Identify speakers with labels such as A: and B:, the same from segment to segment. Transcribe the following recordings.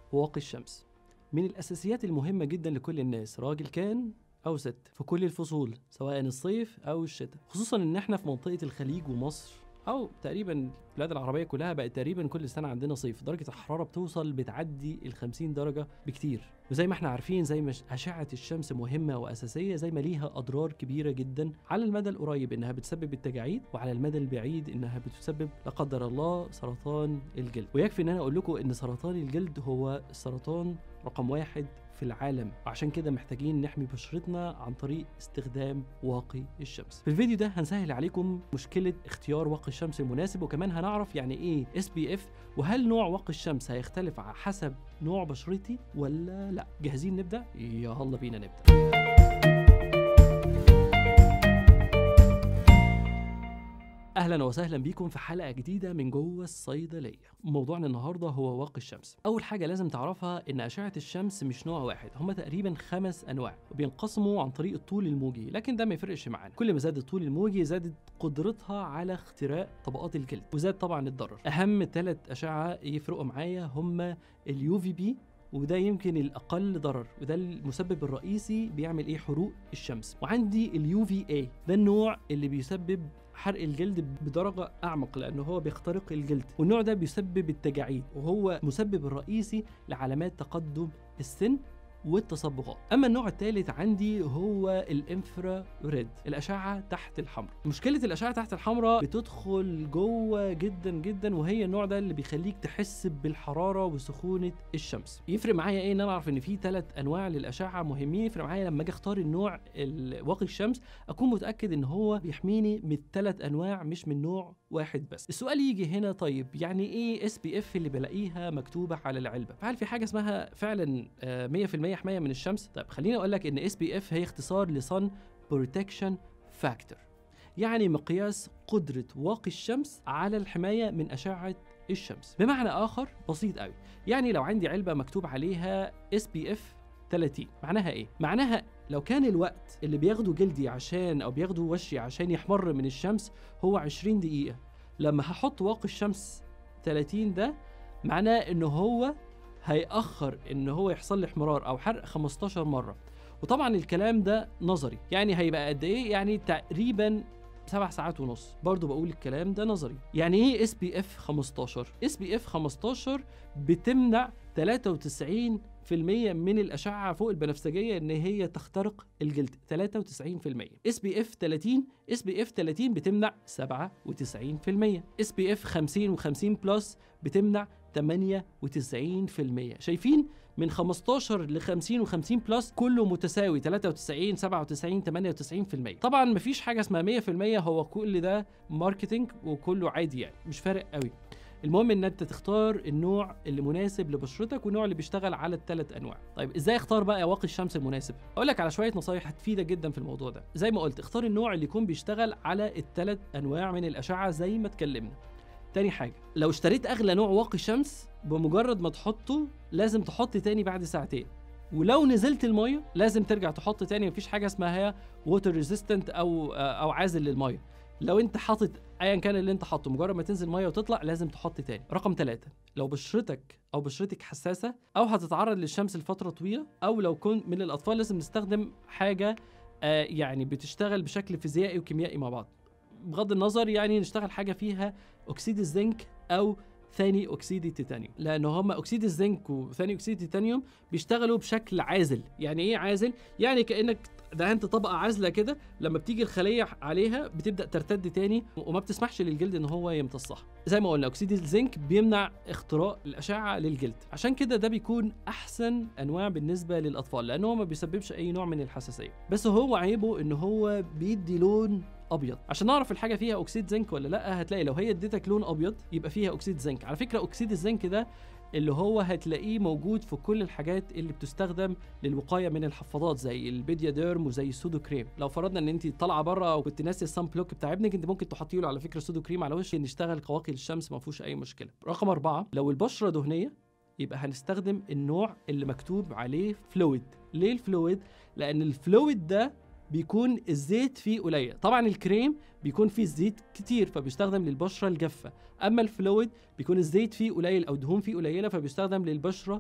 A: واقي الشمس من الأساسيات المهمة جدا لكل الناس راجل كان أو ست في كل الفصول سواء الصيف أو الشتاء خصوصا إن احنا في منطقة الخليج ومصر أو تقريبا البلاد العربية كلها بقت تقريبا كل سنة عندنا صيف درجة الحرارة بتوصل بتعدي ال 50 درجة بكتير وزي ما احنا عارفين زي ما أشعة الشمس مهمة وأساسية زي ما ليها أضرار كبيرة جدا على المدى القريب إنها بتسبب التجاعيد وعلى المدى البعيد إنها بتسبب لا قدر الله سرطان الجلد ويكفي إن أنا أقول لكم إن سرطان الجلد هو السرطان رقم واحد في العالم وعشان كده محتاجين نحمي بشرتنا عن طريق استخدام واقي الشمس في الفيديو ده هنسهل عليكم مشكلة اختيار واقي الشمس المناسب وكمان هنعرف يعني ايه اس بي اف وهل نوع واقي الشمس هيختلف على حسب نوع بشرتي ولا لا جاهزين نبدأ يلا بينا نبدأ اهلا وسهلا بيكم في حلقه جديده من جوه الصيدليه موضوعنا النهارده هو واقي الشمس اول حاجه لازم تعرفها ان اشعه الشمس مش نوع واحد هما تقريبا خمس انواع وبينقسموا عن طريق الطول الموجي لكن ده ما يفرقش معانا كل ما زاد الطول الموجي زادت قدرتها على اختراق طبقات الجلد وزاد طبعا الضرر اهم ثلاث اشعه يفرقوا معايا هما اليو في بي وده يمكن الاقل ضرر وده المسبب الرئيسي بيعمل ايه حروق الشمس وعندي اليو في اي ده النوع اللي بيسبب حرق الجلد بدرجه اعمق لانه هو بيخترق الجلد والنوع ده بيسبب التجاعيد وهو مسبب الرئيسي لعلامات تقدم السن والتصبغات اما النوع الثالث عندي هو الانفرا ريد الاشعه تحت الحمراء مشكله الاشعه تحت الحمراء بتدخل جوه جدا جدا وهي النوع ده اللي بيخليك تحس بالحراره وسخونه الشمس يفرق معايا ايه ان انا اعرف ان في ثلاث انواع للاشعه مهمين يفرق معايا لما اجي اختار النوع واقي الشمس اكون متاكد ان هو بيحميني من ثلاث انواع مش من نوع واحد بس السؤال يجي هنا طيب يعني ايه اس بي اف اللي بلاقيها مكتوبه على العلبه هل في حاجه اسمها فعلا 100% حمايه من الشمس طيب خليني اقول لك ان اس بي اف هي اختصار لصن بروتكشن فاكتور يعني مقياس قدره واقي الشمس على الحمايه من اشعه الشمس بمعنى اخر بسيط قوي يعني لو عندي علبه مكتوب عليها اس بي اف 30 معناها ايه معناها لو كان الوقت اللي بياخده جلدي عشان او بياخده وشي عشان يحمر من الشمس هو 20 دقيقه لما هحط واقي الشمس 30 ده معناه ان هو هيأخر ان هو يحصل لي احمرار او حرق 15 مره وطبعا الكلام ده نظري يعني هيبقى قد ايه يعني تقريبا سبع ساعات ونص برضو بقول الكلام ده نظري يعني ايه اس بي اف 15 اس بي اف 15 بتمنع 93 في المية من الأشعة فوق البنفسجية إن هي تخترق الجلد 93% اس بي اف 30 اس بي اف 30 بتمنع 97% اس بي اف 50 و50 بلس بتمنع 98% شايفين من 15 ل 50 و50 بلس كله متساوي 93 97 98% طبعا مفيش حاجه اسمها 100% هو كل ده ماركتنج وكله عادي يعني مش فارق قوي المهم ان انت تختار النوع اللي مناسب لبشرتك والنوع اللي بيشتغل على الثلاث انواع طيب ازاي اختار بقى واقي الشمس المناسب اقول لك على شويه نصايح هتفيدك جدا في الموضوع ده زي ما قلت اختار النوع اللي يكون بيشتغل على الثلاث انواع من الاشعه زي ما اتكلمنا تاني حاجة لو اشتريت أغلى نوع واقي شمس بمجرد ما تحطه لازم تحط تاني بعد ساعتين ولو نزلت المية لازم ترجع تحط تاني مفيش حاجة اسمها هي ووتر ريزيستنت أو أو عازل للمية لو انت حاطط ايا كان اللي انت حاطه مجرد ما تنزل ميه وتطلع لازم تحط تاني رقم ثلاثة لو بشرتك او بشرتك حساسه او هتتعرض للشمس لفتره طويله او لو كنت من الاطفال لازم نستخدم حاجه آه يعني بتشتغل بشكل فيزيائي وكيميائي مع بعض بغض النظر يعني نشتغل حاجه فيها اكسيد الزنك او ثاني اكسيد التيتانيوم لان هما اكسيد الزنك وثاني اكسيد التيتانيوم بيشتغلوا بشكل عازل يعني ايه عازل يعني كانك دهنت طبقه عازله كده لما بتيجي الخليه عليها بتبدا ترتد تاني وما بتسمحش للجلد ان هو يمتصها زي ما قلنا اكسيد الزنك بيمنع اختراق الاشعه للجلد عشان كده ده بيكون احسن انواع بالنسبه للاطفال لان هو ما بيسببش اي نوع من الحساسيه بس هو عيبه ان هو بيدي لون ابيض عشان نعرف الحاجه فيها اكسيد زنك ولا لا هتلاقي لو هي اديتك لون ابيض يبقى فيها اكسيد زنك على فكره اكسيد الزنك ده اللي هو هتلاقيه موجود في كل الحاجات اللي بتستخدم للوقايه من الحفاضات زي البيديا ديرم وزي السودو كريم لو فرضنا ان انت طالعه بره وكنت ناسي السان بلوك بتاع ابنك انت ممكن تحطي له على فكره سودو كريم على وشه يشتغل قواقي الشمس ما فيهوش اي مشكله رقم أربعة لو البشره دهنيه يبقى هنستخدم النوع اللي مكتوب عليه فلويد ليه الفلويد لان الفلويد ده بيكون الزيت فيه قليل طبعا الكريم بيكون فيه زيت كتير فبيستخدم للبشره الجافه اما الفلويد بيكون الزيت فيه قليل او دهون فيه قليله فبيستخدم للبشره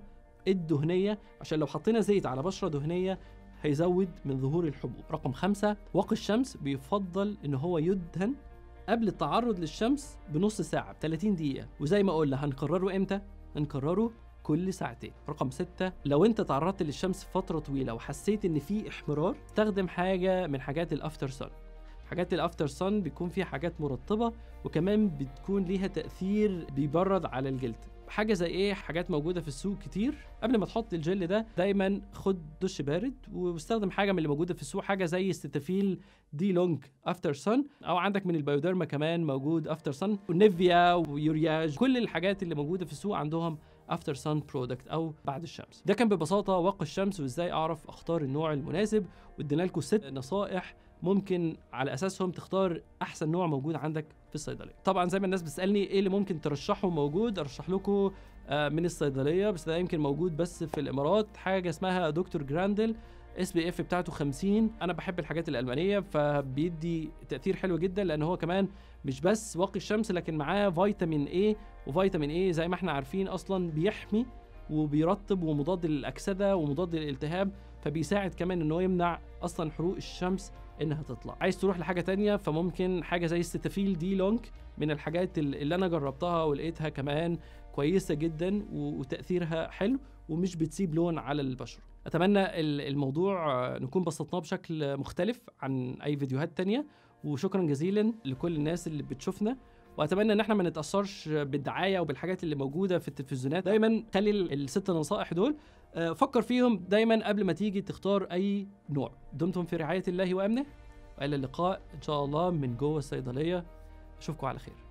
A: الدهنيه عشان لو حطينا زيت على بشره دهنيه هيزود من ظهور الحبوب رقم خمسة واقي الشمس بيفضل ان هو يدهن قبل التعرض للشمس بنص ساعة ب 30 دقيقة وزي ما قلنا هنكرره امتى؟ هنكرره كل ساعتين رقم ستة لو انت تعرضت للشمس فترة طويلة وحسيت ان في احمرار استخدم حاجة من حاجات الافتر سن حاجات الافتر سن بيكون فيها حاجات مرطبة وكمان بتكون ليها تأثير بيبرد على الجلد حاجه زي ايه حاجات موجوده في السوق كتير قبل ما تحط الجل ده دايما خد دش بارد واستخدم حاجه من اللي موجوده في السوق حاجه زي ستافيل دي لونج افتر سن او عندك من البيوديرما كمان موجود افتر سن ونيفيا ويورياج كل الحاجات اللي موجوده في السوق عندهم افتر سان برودكت او بعد الشمس ده كان ببساطه واقي الشمس وازاي اعرف اختار النوع المناسب وادينا لكم ست نصائح ممكن على اساسهم تختار احسن نوع موجود عندك في الصيدليه طبعا زي ما الناس بتسالني ايه اللي ممكن ترشحه موجود ارشح لكم آه، من الصيدليه بس ده يمكن موجود بس في الامارات حاجه اسمها دكتور جراندل اس بي اف بتاعته 50 انا بحب الحاجات الالمانيه فبيدي تاثير حلو جدا لان هو كمان مش بس واقي الشمس لكن معاه فيتامين اي وفيتامين اي زي ما احنا عارفين اصلا بيحمي وبيرطب ومضاد للاكسده ومضاد للالتهاب فبيساعد كمان ان هو يمنع اصلا حروق الشمس انها تطلع عايز تروح لحاجه تانية فممكن حاجه زي الستافيل دي لونج من الحاجات اللي انا جربتها ولقيتها كمان كويسه جدا وتاثيرها حلو ومش بتسيب لون على البشره اتمنى الموضوع نكون بسطناه بشكل مختلف عن اي فيديوهات تانية وشكرا جزيلا لكل الناس اللي بتشوفنا واتمنى ان احنا ما نتاثرش بالدعايه وبالحاجات اللي موجوده في التلفزيونات دايما خلي الست نصائح دول آه، فكر فيهم دايما قبل ما تيجي تختار اي نوع دمتم في رعايه الله وامنه والى اللقاء ان شاء الله من جوه الصيدليه اشوفكم على خير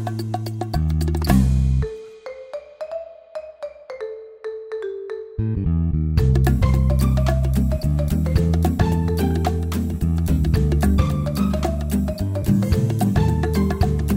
A: thank you